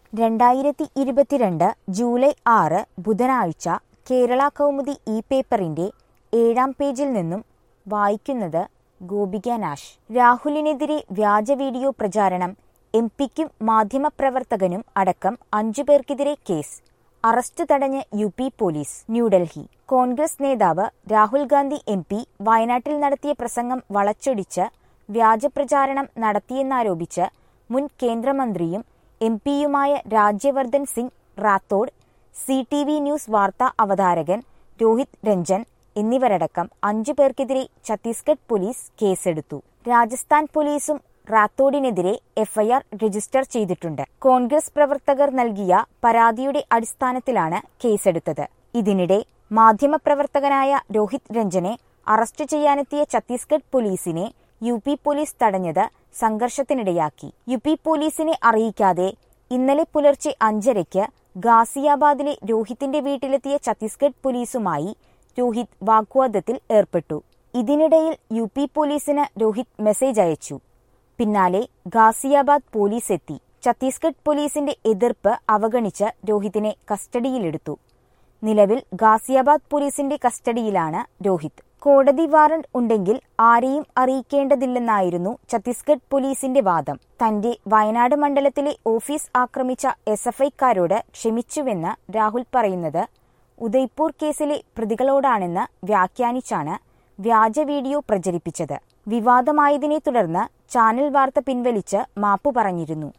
രണ്ടായിരത്തി ഇരുപത്തിരണ്ട് ജൂലൈ ആറ് ബുധനാഴ്ച കേരള കൗമുദി ഇ പേപ്പറിന്റെ ഏഴാം പേജിൽ നിന്നും വായിക്കുന്നത് ഗോപിക നാഷ് രാഹുലിനെതിരെ വ്യാജ വീഡിയോ പ്രചാരണം എം പിക്കും മാധ്യമപ്രവർത്തകനും അടക്കം അഞ്ചുപേർക്കെതിരെ കേസ് അറസ്റ്റ് തടഞ്ഞ് U P police New Delhi Congress നേതാവ് രാഹുൽ ഗാന്ധി എം പി വയനാട്ടിൽ നടത്തിയ പ്രസംഗം വളച്ചൊടിച്ച് വ്യാജപ്രചാരണം നടത്തിയെന്നാരോപിച്ച് മുൻ കേന്ദ്രമന്ത്രിയും എം പിയുമായ Rajyavardhan Singh Rathore C T V News വാർത്താ അവതാരകൻ രോഹിത് രഞ്ജൻ എന്നിവരടക്കം അഞ്ചു പേർക്കെതിരെ ഛത്തീസ്ഗഡ് പോലീസ് കേസെടുത്തു രാജസ്ഥാൻ പോലീസും റാത്തോഡിനെതിരെ എഫ്ഐആർ രജിസ്റ്റർ ചെയ്തിട്ടുണ്ട് കോൺഗ്രസ് പ്രവർത്തകർ നൽകിയ പരാതിയുടെ അടിസ്ഥാനത്തിലാണ് കേസെടുത്തത് ഇതിനിടെ മാധ്യമപ്രവർത്തകനായ രോഹിത് രഞ്ജനെ അറസ്റ്റ് ചെയ്യാനെത്തിയ ഛത്തീസ്ഗഡ് പോലീസിനെ യു പി പോലീസ് തടഞ്ഞത് സംഘർഷത്തിനിടയാക്കി യു പി പോലീസിനെ അറിയിക്കാതെ ഇന്നലെ പുലർച്ചെ അഞ്ചരയ്ക്ക് ഗാസിയാബാദിലെ രോഹിത്തിന്റെ വീട്ടിലെത്തിയ ഛത്തീസ്ഗഡ് പോലീസുമായി രോഹിത് വാഗ്വാദത്തിൽ ഏർപ്പെട്ടു ഇതിനിടയിൽ യു പി പോലീസിന് രോഹിത് മെസ്സേജ് അയച്ചു പിന്നാലെ ഗാസിയാബാദ് പോലീസ് എത്തി ഛത്തീസ്ഗഡ് പോലീസിന്റെ എതിർപ്പ് അവഗണിച്ച് രോഹിതിനെ കസ്റ്റഡിയിലെടുത്തു നിലവിൽ ഗാസിയാബാദ് പോലീസിന്റെ കസ്റ്റഡിയിലാണ് രോഹിത് കോടതി വാറണ്ട് ഉണ്ടെങ്കിൽ ആരെയും അറിയിക്കേണ്ടതില്ലെന്നായിരുന്നു ഛത്തീസ്ഗഡ് പോലീസിന്റെ വാദം തന്റെ വയനാട് മണ്ഡലത്തിലെ ഓഫീസ് ആക്രമിച്ച എസ് എഫ് ഐക്കാരോട് ക്ഷമിച്ചുവെന്ന് രാഹുൽ പറയുന്നത് ഉദയ്പൂർ കേസിലെ പ്രതികളോടാണെന്ന് വ്യാഖ്യാനിച്ചാണ് വ്യാജ വീഡിയോ പ്രചരിപ്പിച്ചത് വിവാദമായതിനെ തുടർന്ന് ചാനൽ വാർത്ത പിൻവലിച്ച് മാപ്പു പറഞ്ഞിരുന്നു